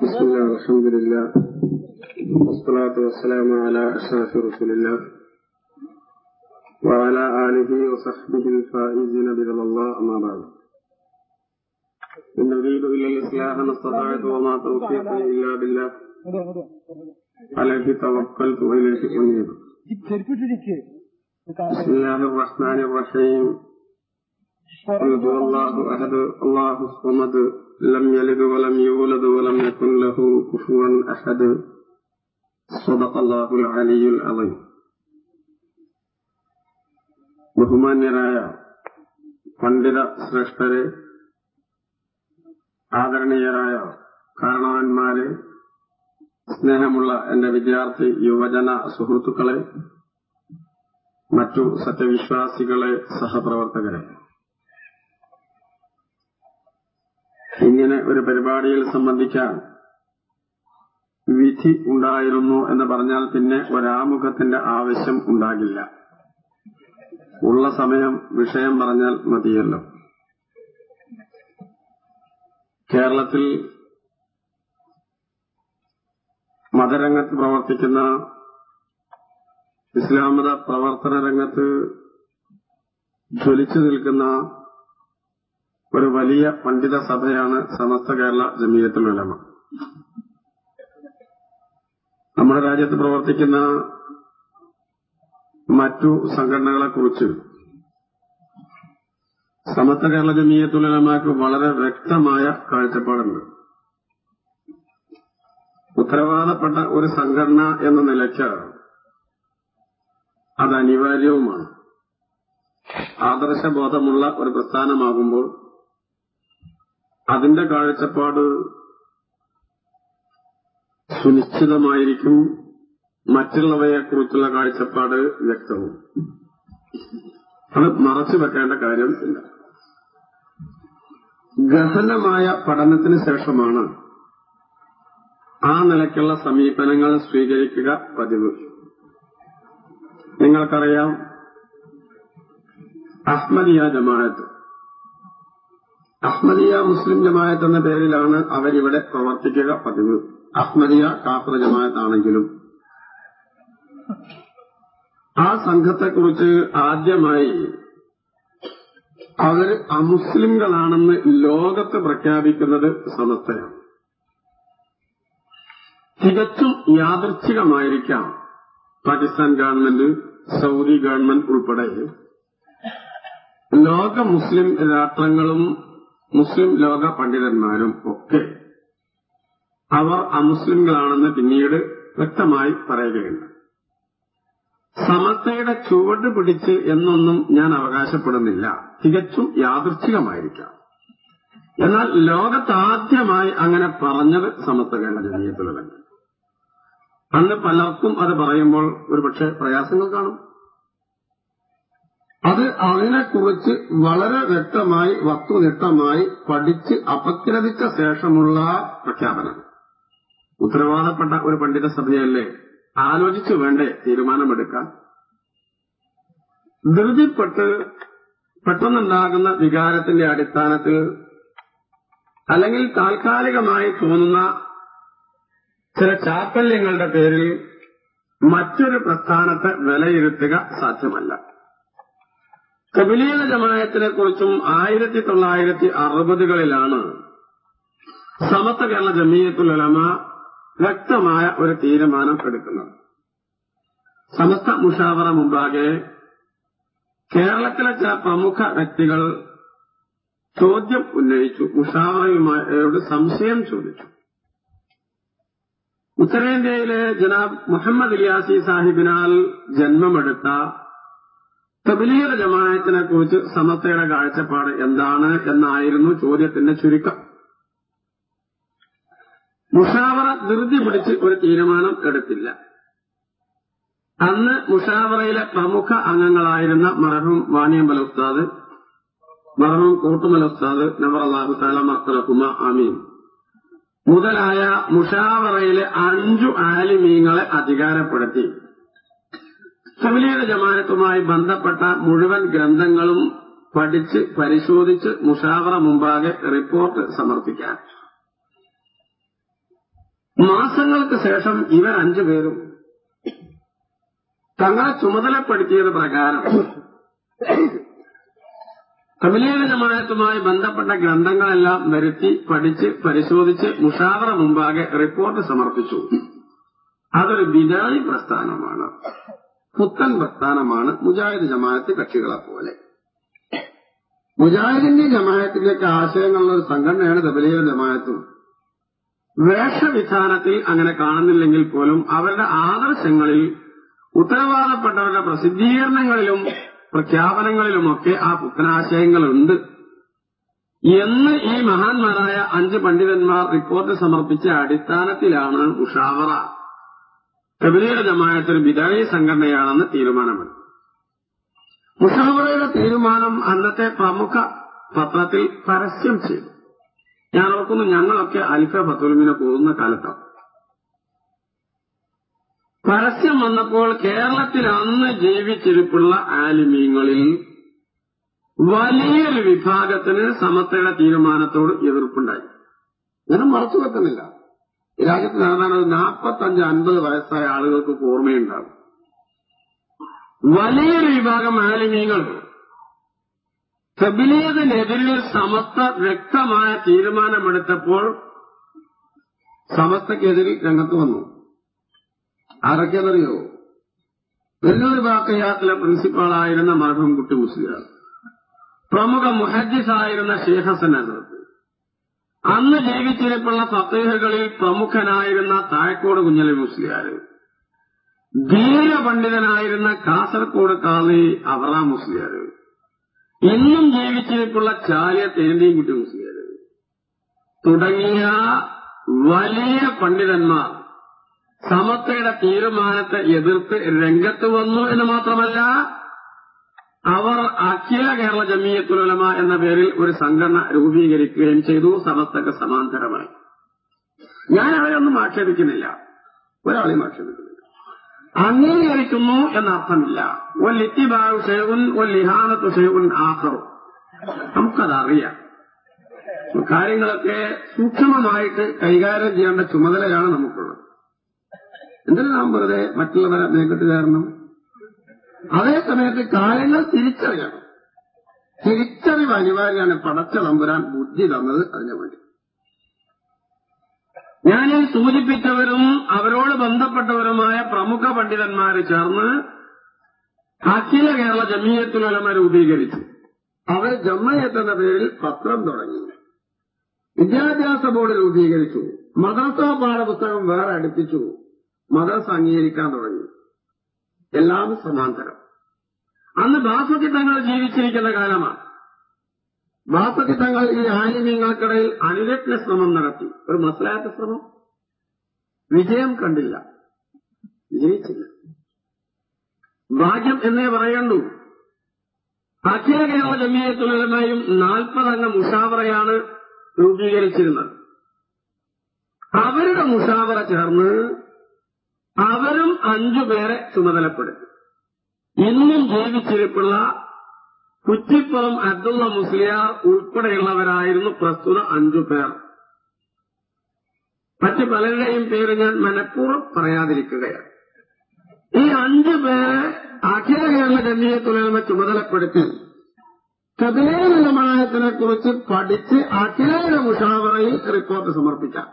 بسم الله والحمد لله والصلاة والسلام على أشرف رسول الله وعلى آله وصحبه الفائزين برضا الله أما بعد إن نريد إلا الإصلاح ما استطعت وما توفيقي إلا بالله عليه توكلت وإليه أنيب ചെരുപ്പിട്ടിരിക്കെ بسم الله الرحمن الرحيم قل هو الله أحد الله الصمد لم يلد ولم يولد ولم يكن له كفوا أحد صدق الله العلي العظيم ബഹുമാന്യരായ പണ്ഡിത ശ്രേഷ്ഠരെ ആദരണീയരായ കാരണവന്മാരെ സ്നേഹമുള്ള എന്റെ വിദ്യാർത്ഥി യുവജന സുഹൃത്തുക്കളെ മറ്റു സത്യവിശ്വാസികളെ സഹപ്രവർത്തകരെ ഇങ്ങനെ ഒരു പരിപാടിയിൽ സംബന്ധിക്കാൻ വിധി ഉണ്ടായിരുന്നു എന്ന് പറഞ്ഞാൽ പിന്നെ ഒരാമുഖത്തിന്റെ ആവശ്യം ഉണ്ടാകില്ല ഉള്ള സമയം വിഷയം പറഞ്ഞാൽ മതിയല്ലോ കേരളത്തിൽ മതരംഗത്ത് പ്രവർത്തിക്കുന്ന ഇസ്ലാമത പ്രവർത്തന രംഗത്ത് ജ്വലിച്ചു നിൽക്കുന്ന ഒരു വലിയ പണ്ഡിത സഭയാണ് സമസ്ത കേരള ജമീയത്തുൽ ഉലമ നമ്മുടെ രാജ്യത്ത് പ്രവർത്തിക്കുന്ന മറ്റു സംഘടനകളെക്കുറിച്ച് സമസ്ത കേരള ജമീയത്തുൽ ഉലമക്ക് വളരെ വ്യക്തമായ കാഴ്ചപ്പാടുണ്ട് ഉത്തരവാദപ്പെട്ട ഒരു സംഘടന എന്ന നിലയ്ക്ക് അത് അനിവാര്യവുമാണ് ആദർശബോധമുള്ള ഒരു പ്രസ്ഥാനമാകുമ്പോൾ അതിന്റെ കാഴ്ചപ്പാട് സുനിശ്ചിതമായിരിക്കും മറ്റുള്ളവയെക്കുറിച്ചുള്ള കാഴ്ചപ്പാട് വ്യക്തവും അത് മറച്ചു വെക്കേണ്ട കാര്യം ഇല്ല ഗഹനമായ പഠനത്തിന് ശേഷമാണ് ആ നിലയ്ക്കുള്ള സമീപനങ്ങൾ സ്വീകരിക്കുക പതിവ് നിങ്ങൾക്കറിയാം അഹ്മദിയ ജമാഅത്ത് അഹ്മദിയ മുസ്ലിം ജമാഅത്ത് എന്ന പേരിലാണ് അവരിവിടെ പ്രവർത്തിക്കുക പതിവ് അഹ്മദിയ കാഫർ ജമാഅത്താണെങ്കിലും ആ സംഘത്തെക്കുറിച്ച് ആദ്യമായി അവർ അമുസ്ലിംകളാണെന്ന് ലോകത്ത് പ്രഖ്യാപിക്കുന്നത് സമസ്തയാണ് തികച്ചും യാദൃച്ഛികമായിരിക്കാം പാകിസ്ഥാൻ ഗവൺമെന്റ് സൗദി ഗവൺമെന്റ് ഉൾപ്പെടെ ലോക മുസ്ലിം രാഷ്ട്രങ്ങളും മുസ്ലിം ലോക പണ്ഡിതന്മാരും ഒക്കെ അവർ അമുസ്ലിംകളാണെന്ന് പിന്നീട് വ്യക്തമായി പറയുകയുണ്ട് സമസ്തയുടെ ചുവട് പിടിച്ച് എന്നൊന്നും ഞാൻ അവകാശപ്പെടുന്നില്ല തികച്ചും യാദൃച്ഛികമായിരിക്കാം എന്നാൽ ലോകത്താദ്യമായി അങ്ങനെ പറഞ്ഞത് സമസ്ത കേരള ജനീയത്തിലല്ല അന്ന് പലർക്കും അത് പറയുമ്പോൾ ഒരുപക്ഷെ പ്രയാസങ്ങൾ കാണും അത് അതിനെക്കുറിച്ച് വളരെ വ്യക്തമായി വസ്തുനിഷ്ഠമായി പഠിച്ച് അപഗ്രഥിച്ച ശേഷമുള്ള പ്രഖ്യാപനം ഉത്തരവാദപ്പെട്ട ഒരു പണ്ഡിത സഭയല്ലേ ആലോചിച്ചു വേണ്ടേ തീരുമാനമെടുക്കാൻ ധൃതിപ്പെട്ട് പെട്ടെന്നുണ്ടാകുന്ന വികാരത്തിന്റെ അടിസ്ഥാനത്തിൽ അല്ലെങ്കിൽ താൽക്കാലികമായി തോന്നുന്ന ചില ചാപ്പല്യങ്ങളുടെ പേരിൽ മറ്റൊരു പ്രസ്ഥാനത്തെ വിലയിരുത്തുക സാധ്യമല്ല കബിലീയ ജമായത്തിനെ കുറിച്ചും ആയിരത്തി തൊള്ളായിരത്തി അറുപതുകളിലാണ് സമത്വ കേരള ജമീയത്തുൽ ഉലമ വ്യക്തമായ ഒരു തീരുമാനം എടുക്കുന്നത് സമസ്ത മുഷാവറ മുമ്പാകെ കേരളത്തിലെ ചില പ്രമുഖ വ്യക്തികൾ ചോദ്യം ഉന്നയിച്ചു മുഷാവറയുമായോട് സംശയം ചോദിച്ചു ഉത്തരേന്ത്യയിലെ ജനാബ് മുഹമ്മദ് ഇലിയാസി സാഹിബിനാൽ ജന്മമെടുത്ത തബിലീയ ജമായത്തിനെ കുറിച്ച് സമസ്തയുടെ കാഴ്ചപ്പാട് എന്താണ് എന്നായിരുന്നു ചോദ്യത്തിന്റെ ചുരുക്കം മുഷാവറ ധൃതി പിടിച്ച് ഒരു തീരുമാനം എടുത്തില്ല അന്ന് മുഷാവറയിലെ പ്രമുഖ അംഗങ്ങളായിരുന്ന മറഹൂം വാണിയമ്പല ഉസ്താദ് മറഹൂം കൂട്ടുമല ഉസ്താദ് നവർ അള്ളാഹു താലമക്കുമ അമീൻ മുതലായ മുഷാവറയിലെ അഞ്ചു ആലിമീങ്ങളെ അധികാരപ്പെടുത്തി തബിലീഗ ജമാനത്തുമായി ബന്ധപ്പെട്ട മുഴുവൻ ഗ്രന്ഥങ്ങളും പഠിച്ച് പരിശോധിച്ച് മുഷാവറ മുമ്പാകെ റിപ്പോർട്ട് സമർപ്പിക്കാൻ മാസങ്ങൾക്ക് ശേഷം ഇവർ അഞ്ചുപേരും തങ്ങളെ ചുമതലപ്പെടുത്തിയത് പ്രകാരം തമിലേല ജമായത്തുമായി ബന്ധപ്പെട്ട ഗ്രന്ഥങ്ങളെല്ലാം വരുത്തി പഠിച്ച് പരിശോധിച്ച് മുഷാവറ മുമ്പാകെ റിപ്പോർട്ട് സമർപ്പിച്ചു അതൊരു ബിദായി പ്രസ്ഥാനമാണ് പുത്തൻ പ്രസ്ഥാനമാണ് മുജാഹിദ് ജമാഅത്ത് കക്ഷികളെ പോലെ മുജാഹിദിന്റെ ജമാഅത്തിന്റെയൊക്കെ ആശയങ്ങളുള്ള ഒരു സംഘടനയാണ് തബലീഗ ജമാഅത്തും വേഷവിധാനത്തിൽ അങ്ങനെ കാണുന്നില്ലെങ്കിൽ പോലും അവരുടെ ആദർശങ്ങളിൽ ഉത്തരവാദപ്പെട്ടവരുടെ പ്രസിദ്ധീകരണങ്ങളിലും പ്രഖ്യാപനങ്ങളിലുമൊക്കെ ആ പുത്തനാശയങ്ങളുണ്ട് എന്ന് ഈ മഹാന്മാരായ അഞ്ച് പണ്ഡിതന്മാർ റിപ്പോർട്ട് സമർപ്പിച്ച അടിസ്ഥാനത്തിലാണ് ഉഷാവറ തബലീഗ ജമാഅത്തിൽ ബിദായി സംഘടനയാണെന്ന് തീരുമാനമെടുത്തു മുഷാവറയുടെ തീരുമാനം അന്നത്തെ പ്രമുഖ പത്രത്തിൽ പരസ്യം ചെയ്തു ഞാൻ ഓർക്കുന്നു ഞങ്ങളൊക്കെ അൽഫ ഫത്തുൽമിനെ പോകുന്ന കാലത്താണ് പരസ്യം വന്നപ്പോൾ കേരളത്തിൽ അന്ന് ജീവിച്ചിരിപ്പുള്ള ആലിമീങ്ങളിൽ വലിയൊരു വിഭാഗത്തിന് സമത്തയുടെ തീരുമാനത്തോട് എതിർപ്പുണ്ടായി ഞാൻ മറച്ചു വെക്കുന്നില്ല ഈ രാജ്യത്ത് സാധാരണ ഒരു നാൽപ്പത്തഞ്ച് അൻപത് വയസ്സായ ആളുകൾക്ക് ഓർമ്മയുണ്ടാകും വലിയൊരു വിഭാഗം ആലിമീങ്ങൾ തബിലീഗിനെതിരിൽ സമസ്ത വ്യക്തമായ തീരുമാനമെടുത്തപ്പോൾ സമസ്തക്കെതിരിൽ രംഗത്ത് വന്നു ആരൊക്കെയെന്നറിയോ വെല്ലൂർ ബാക്കയാത്തിലെ പ്രിൻസിപ്പാളായിരുന്ന മർഹം കുട്ടി മുസ്ലിയാർ പ്രമുഖ മുഹദ്ദിസായിരുന്ന ഷേഖ് ഹസൻ അസത്ത് അന്ന് ജീവിച്ചിരിപ്പുള്ള ഫത്തേഹുകളിൽ പ്രമുഖനായിരുന്ന താഴക്കോട് കുഞ്ഞലി മുസ്ലിയാർ ധീരപണ്ഡിതനായിരുന്ന കാസർകോട് കാളി അവറ മുസ്ലിയാർ ഇന്നും ജീവിച്ചിരിപ്പുള്ള ചാലിയ തേന്തിൻകുട്ടി മുസ്ലിയാർ തുടങ്ങിയ വലിയ പണ്ഡിതന്മാർ സമത്തയുടെ തീരുമാനത്തെ എതിർത്ത് രംഗത്ത് വന്നു എന്ന് മാത്രമല്ല അവർ അഖില കേരള ജമീയത്തുലമ എന്ന പേരിൽ ഒരു സംഘടന രൂപീകരിക്കുകയും ചെയ്തു സമസ്തക്ക് സമാന്തരമായി ഞാൻ അവരൊന്നും ആക്ഷേപിക്കുന്നില്ല ഒരാളെയും ആക്ഷേപിക്കുന്നില്ല അംഗീകരിക്കുന്നു എന്നർത്ഥമില്ല ഒല്ലിത്തിബാവ് ഷെയ്ഉൻ ഒല്ലിഹാനത്തു ഷെയ്ഉൻ ആഹർ നമുക്കതറിയാം കാര്യങ്ങളൊക്കെ സൂക്ഷ്മമായിട്ട് കൈകാര്യം ചെയ്യേണ്ട ചുമതലയാണ് നമുക്കുള്ളത് എന്തിനു നാം വെറുതെ മറ്റുള്ളവരെ മേക്കെട്ട് കയറണം അതേ സമയത്ത് കാര്യങ്ങൾ തിരിച്ചറിയണം തിരിച്ചറിവ് അനിവാര്യമാണ് പടച്ച തമ്പുരാൻ ബുദ്ധി തന്നത് അതിനു വേണ്ടി ഞാനീ സൂചിപ്പിച്ചവരും അവരോട് ബന്ധപ്പെട്ടവരുമായ പ്രമുഖ പണ്ഡിതന്മാർ ചേർന്ന് അഖില കേരള ജമീയത്തുലമ രൂപീകരിച്ചു അവർ ജമ്മയത്ത് എന്ന പേരിൽ പത്രം തുടങ്ങി വിദ്യാഭ്യാസ ബോർഡ് രൂപീകരിച്ചു മദ്രസ പാഠപുസ്തകം വേറെ അടുപ്പിച്ചു മദ്രസ അംഗീകരിക്കാൻ തുടങ്ങി എല്ലാം സമാന്തരം അന്ന് ബാഫക്കി തങ്ങൾ ജീവിച്ചിരിക്കുന്ന കാലമാണ് ബാഫക്കി തങ്ങൾ ഈ ആലിമ്യങ്ങൾക്കിടയിൽ അനുരജ്ഞ ശ്രമം നടത്തി ഒരു മസലാത്ത ശ്രമം വിജയം കണ്ടില്ല വിജയിച്ചില്ല ഭാഗ്യം എന്നേ പറയണ്ടു അഖില കേരള ജമീയത്തുലമയും നാൽപ്പതംഗ മുഷാവറയാണ് രൂപീകരിച്ചിരുന്നത് അവരുടെ മുഷാവറ ചേർന്ന് അവരും അഞ്ചുപേരെ ചുമതലപ്പെടുത്തി ഇന്നും ജീവിച്ചിരിപ്പുള്ള കുറ്റിപ്പുറം അബ്ദുള്ള മുസ്ലിയാർ ഉൾപ്പെടെയുള്ളവരായിരുന്നു പ്രസ്തുത അഞ്ചുപേർ മറ്റ് പലരുടെയും പേര് ഞാൻ മനഃപൂർവ്വം പറയാതിരിക്കുകയാണ് ഈ അഞ്ചു പേരെ അഖില കേരള ജമീയത്തുലമ ചുമതലപ്പെടുത്തി കബീരമായത്തിനെ കുറിച്ച് പഠിച്ച് അഖിലയുടെ മുഷാവറയിൽ റിപ്പോർട്ട് സമർപ്പിക്കാം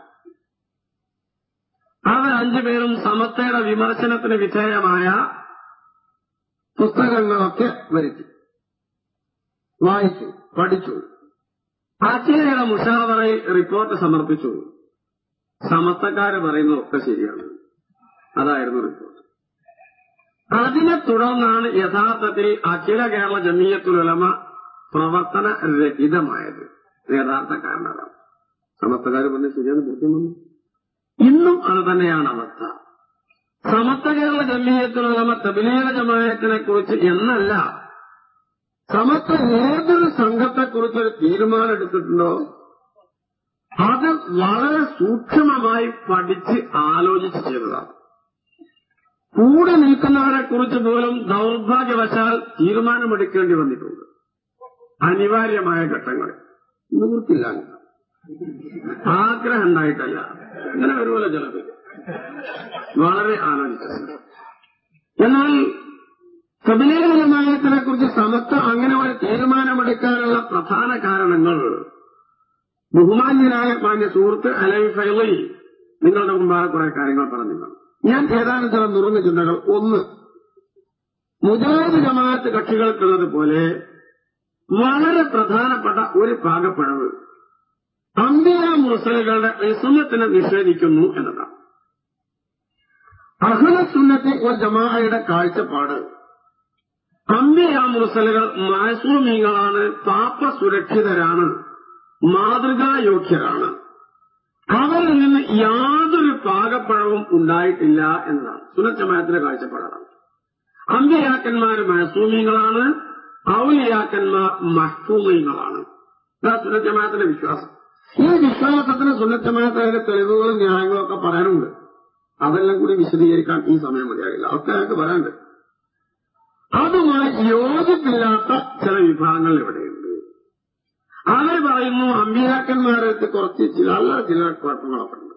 അവർ അഞ്ചുപേരും സമത്തയുടെ വിമർശനത്തിന് വിധേയമായ പുസ്തകങ്ങളൊക്കെ വരുത്തി വായിച്ചു പഠിച്ചു അഖിലയുടെ മുഷാവറയിൽ റിപ്പോർട്ട് സമർപ്പിച്ചു സമത്തക്കാര് പറയുന്നതൊക്കെ ശരിയാണ് അതായിരുന്നു റിപ്പോർട്ട് അതിനെ തുടർന്നാണ് യഥാർത്ഥത്തിൽ അഖില കേരള ജമീയത്തുലമ പ്രവർത്തന രഹിതമായത് യഥാർത്ഥ കാരണം അതാണ് സമസ്തക്കാർ പറഞ്ഞ ശരിയാണ് ബോധ്യം വന്നു ഇന്നും അത് തന്നെയാണ് അവസ്ഥ സമസ്ത കേരള ജമീയത്തിലുള്ള തബിലീല ജമായത്തിനെ കുറിച്ച് എന്നല്ല സമസ്ത ഏതൊരു സംഘത്തെക്കുറിച്ചൊരു തീരുമാനം എടുത്തിട്ടുണ്ടോ അത് വളരെ സൂക്ഷ്മമായി പഠിച്ച് ആലോചിച്ച് ചെയ്തതാണ് കൂടെ നിൽക്കുന്നവരെ കുറിച്ച് പോലും ദൗർഭാഗ്യവശാൽ തീരുമാനമെടുക്കേണ്ടി വന്നിട്ടുണ്ട് അനിവാര്യമായ ഘട്ടങ്ങളിൽ നിവൃത്തില്ല ആഗ്രഹം ഉണ്ടായിട്ടല്ല ഇങ്ങനെ വരുമല്ലോ ചിലത് വളരെ ആലോചിച്ചത് എന്നാൽ കബിലേലമായത്തിനെ കുറിച്ച് സമത്വ അങ്ങനെ ഒരു തീരുമാനമെടുക്കാനുള്ള പ്രധാന കാരണങ്ങൾ ബഹുമാന്യനായ മാന്യ സുഹൃത്ത് അലൈ ഫൈലി നിങ്ങളുടെ മുമ്പാകെ കുറെ കാര്യങ്ങൾ പറഞ്ഞിട്ടുണ്ട് ഞാൻ ഏതാനും ചില നുറുങ്ങ ചിന്തകൾ ഒന്ന് മുജാഹിദ് ജമാഅത്ത് കക്ഷികൾക്കുള്ളത് പോലെ വളരെ പ്രധാനപ്പെട്ട ഒരു പാകപ്പിഴവ് അന്ത്യ മുസലുകളുടെ ഇസ്മത്തിനെ നിഷേധിക്കുന്നു എന്നതാണ് അഹ്ലസുന്നത്തി ഒരു ജമാഅയുടെ കാഴ്ചപ്പാട് അന്ത്യ മുസലുകൾ മാസൂമികളാണ് പാപ സുരക്ഷിതരാണ് മാതൃകായോഗ്യരാണ് അവരിൽ നിന്ന് യാതൊരു പാകപ്പഴവും ഉണ്ടായിട്ടില്ല എന്നതാണ് സുനജമായത്തിന്റെ കാഴ്ചപ്പാടാണ് അമ്പിയാക്കന്മാർ മഹസൂമികളാണ് ഔലിയാക്കന്മാർ മഹ്ഫൂമികളാണ് ഇതാ സുനജമായത്തിന്റെ വിശ്വാസം ഈ വിശ്വാസത്തിന് സുന്നത്തമായത്തിന്റെ തെളിവുകളും ന്യായങ്ങളും ഒക്കെ പറയാനുണ്ട് അതെല്ലാം കൂടി വിശദീകരിക്കാൻ ഈ സമയം മതിയാകില്ല ഒക്കെ ഞങ്ങൾക്ക് പറയാനുണ്ട് അതുമായി യോജിപ്പില്ലാത്ത ചില വിഭാഗങ്ങൾ ഇവിടെയുണ്ട് അവർ പറയുന്നു അമ്പിയാക്കന്മാരടുത്ത് കുറച്ച് ചില അല്ല ചില കുഴപ്പങ്ങളൊക്കെ ഉണ്ട്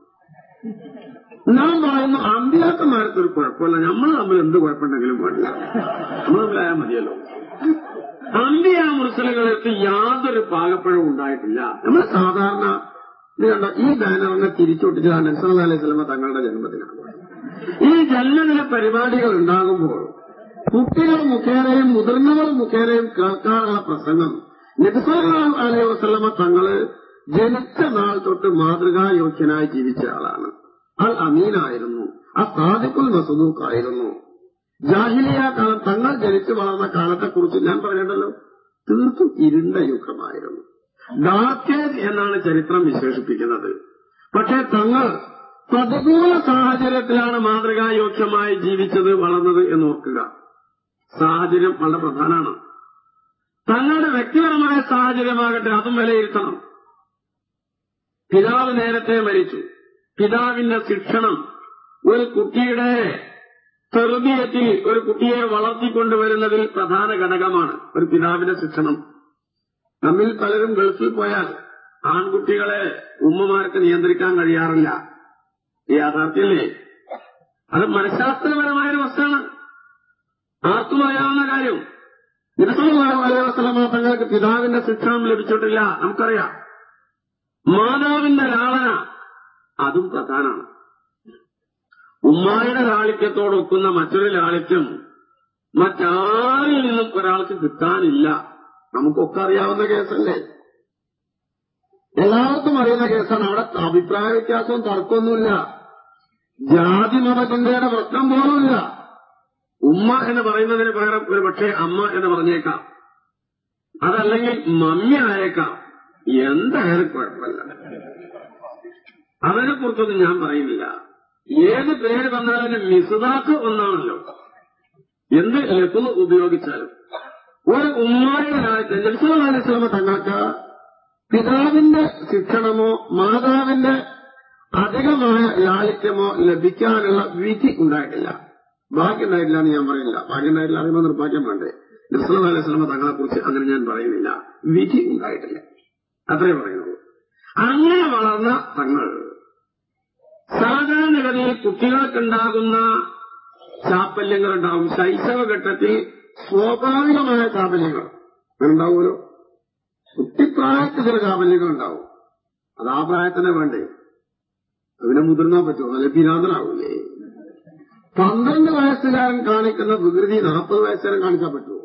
നാം പറയുന്നു അമ്പിയാക്കന്മാർക്ക് ഒരു കുഴപ്പമില്ല നമ്മൾ തമ്മിൽ എന്ത് കുഴപ്പമുണ്ടെങ്കിലും പാടില്ല നമ്മൾ തമ്മിലായാൽ മതിയല്ലോ അന്ത്യ മുർസലുകളെടുത്ത് യാതൊരു പാകപ്പഴവും ഉണ്ടായിട്ടില്ല നമ്മൾ സാധാരണ ഇത് കണ്ട ഈ ബാനറിനെ തിരിച്ചൊട്ടിച്ചതാണ് നക്സൽ അലൈഹി സ്വലമ തങ്ങളുടെ ജന്മദിനാണ് ഈ ജന്മദിന പരിപാടികൾ ഉണ്ടാകുമ്പോൾ കുട്ടികൾ മുഖേനയും മുതിർന്നവർ മുഖേനയും കേൾക്കാറുള്ള പ്രസംഗം നബിസലാം അലൈഹി വസ്ലമ തങ്ങള് ജനിച്ച നാൾ തൊട്ട് മാതൃകായോഗ്യനായി ജീവിച്ച ആളാണ് അൽ അമീനായിരുന്നു ആ സാദിഖുൽ മസദൂഖായിരുന്നു ജാഹിലിയ കാലം തങ്ങൾ ജനിച്ചു വളർന്ന കാലത്തെക്കുറിച്ച് ഞാൻ പറയണ്ടല്ലോ തീർത്തും ഇരുണ്ട യുഗമായിരുന്നു ഡാർക്കേജ് എന്നാണ് ചരിത്രം വിശേഷിപ്പിക്കുന്നത് പക്ഷേ തങ്ങൾ പ്രതികൂല സാഹചര്യത്തിലാണ് മാതൃകായോഗ്യമായി ജീവിച്ചത് വളർന്നത് എന്ന് ഓർക്കുക സാഹചര്യം വളരെ പ്രധാനമാണ് തങ്ങളുടെ വ്യക്തിപരമായ സാഹചര്യമാകട്ടെ അതും വിലയിരുത്തണം പിതാവ് നേരത്തെ മരിച്ചു പിതാവിന്റെ ശിക്ഷണം ഒരു കുട്ടിയുടെ തെറുതിയത്തിൽ ഒരു കുട്ടിയെ വളർത്തിക്കൊണ്ടുവരുന്നതിൽ പ്രധാന ഘടകമാണ് ഒരു പിതാവിന്റെ ശിക്ഷണം നമ്മിൽ പലരും ഗൾഫിൽ പോയാൽ ആൺകുട്ടികളെ ഉമ്മമാർക്ക് നിയന്ത്രിക്കാൻ കഴിയാറില്ല ഈ യാഥാർത്ഥ്യല്ലേ അത് മനഃശാസ്ത്രപരമായ ഒരു വസ്തുവാണ് ആർക്കും അറിയാവുന്ന കാര്യം നിരസമായ വസ്ലമ തങ്ങൾക്ക് പിതാവിന്റെ ശിക്ഷണം ലഭിച്ചിട്ടില്ല നമുക്കറിയാം മാതാവിന്റെ ലാളന അതും പ്രധാനമാണ് ഉമ്മായുടെ ലാളിത്യത്തോടൊക്കുന്ന മറ്റൊരു ലാളിത്യം മറ്റാരിൽ നിന്നും ഒരാൾക്ക് കിട്ടാനില്ല നമുക്കൊക്കെ അറിയാവുന്ന കേസല്ലേ എല്ലാവർക്കും അറിയുന്ന കേസാണ് അവിടെ അഭിപ്രായ വ്യത്യാസവും തർക്കമൊന്നുമില്ല ജാതി മതചിന്തയുടെ പ്രശ്നം പോലുമില്ല ഉമ്മ എന്ന് പറയുന്നതിന് പകരം ഒരു പക്ഷേ അമ്മ എന്ന് പറഞ്ഞേക്കാം അതല്ലെങ്കിൽ മമ്മി ആയേക്കാം എന്തായാലും കുഴപ്പമില്ല അതിനെക്കുറിച്ചൊന്നും ഞാൻ പറയുന്നില്ല ഏത് പേര് വന്നാലും മിസുദാക്ക് ഒന്നാണല്ലോ എന്ത് ലഘു ഉപയോഗിച്ചാലും ഒരു ഉമ്മായുടെ രാജ്യത്ത് ജൽസുലമ തങ്ങൾക്ക് പിതാവിന്റെ ശിക്ഷണമോ മാതാവിന്റെ അധികമായ ലാളിത്യമോ ലഭിക്കാനുള്ള വിധി ഉണ്ടായിട്ടില്ല ഭാഗ്യം ഉണ്ടായിട്ടില്ല എന്ന് ഞാൻ പറയുന്നില്ല ഭാഗ്യം ഉണ്ടായിട്ടില്ല അറിയുമ്പോൾ നിർഭാഗ്യം വേണ്ടേ ജൽസുലം അലൈഹി സ്വലമ തങ്ങളെ കുറിച്ച് അങ്ങനെ ഞാൻ പറയുന്നില്ല വിധി ഉണ്ടായിട്ടില്ല അത്രേ പറയുന്നുള്ളൂ അങ്ങനെ വളർന്ന തങ്ങൾ സാധാരണഗതിയിൽ കുട്ടികൾക്കുണ്ടാകുന്ന ചാപ്പല്യങ്ങളുണ്ടാവും ശൈശവഘട്ടത്തിൽ സ്വാഭാവികമായ ചാപ്പല്യങ്ങൾ ഉണ്ടാവുമല്ലോ കുട്ടിപ്രായത്തിൽ ചില ചാപ്പല്യങ്ങൾ ഉണ്ടാവും അത് ആ പ്രായത്തിനെ വേണ്ടേ അതിനെ മുതിർന്നാൻ പറ്റുമോ നല്ല പിരാന്തനാവൂലേ പന്ത്രണ്ട് വയസ്സുകാരൻ കാണിക്കുന്ന വികൃതി നാൽപ്പത് വയസ്സുകാരൻ കാണിച്ചാൽ പറ്റുമോ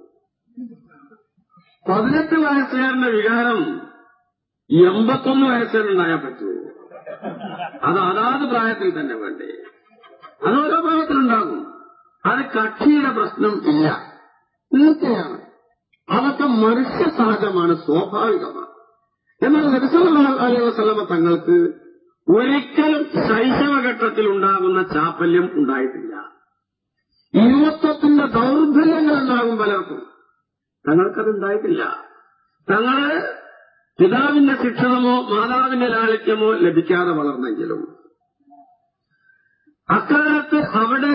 പതിനെട്ട് വയസ്സുകാരന്റെ വികാരം എൺപത്തൊന്ന് വയസ്സുകാരനുണ്ടായാൽ പറ്റുമോ അത് അതാത് പ്രായത്തിൽ തന്നെ വേണ്ടേ അത് ഓരോ പ്രായത്തിലുണ്ടാകും അത് കക്ഷിയുടെ പ്രശ്നം ഇല്ല തീർച്ചയാണ് അതൊക്കെ മനുഷ്യ സഹജമാണ് സ്വാഭാവികമാണ് എന്നാൽ നബിസല്ലാ അലൈഹി വസ്ലമ തങ്ങൾക്ക് ഒരിക്കലും ശൈശവഘട്ടത്തിൽ ഉണ്ടാകുന്ന ചാപ്പല്യം ഉണ്ടായിട്ടില്ല യുവത്വത്തിന്റെ ദൗർബല്യങ്ങൾ ഉണ്ടാകും പലർക്കും തങ്ങൾക്കത് ഉണ്ടായിട്ടില്ല തങ്ങള് പിതാവിന്റെ ശിക്ഷണമോ മാതാവിന്റെ ലാളിത്യമോ ലഭിക്കാതെ വളർന്നെങ്കിലും അക്കാലത്ത് അവിടെ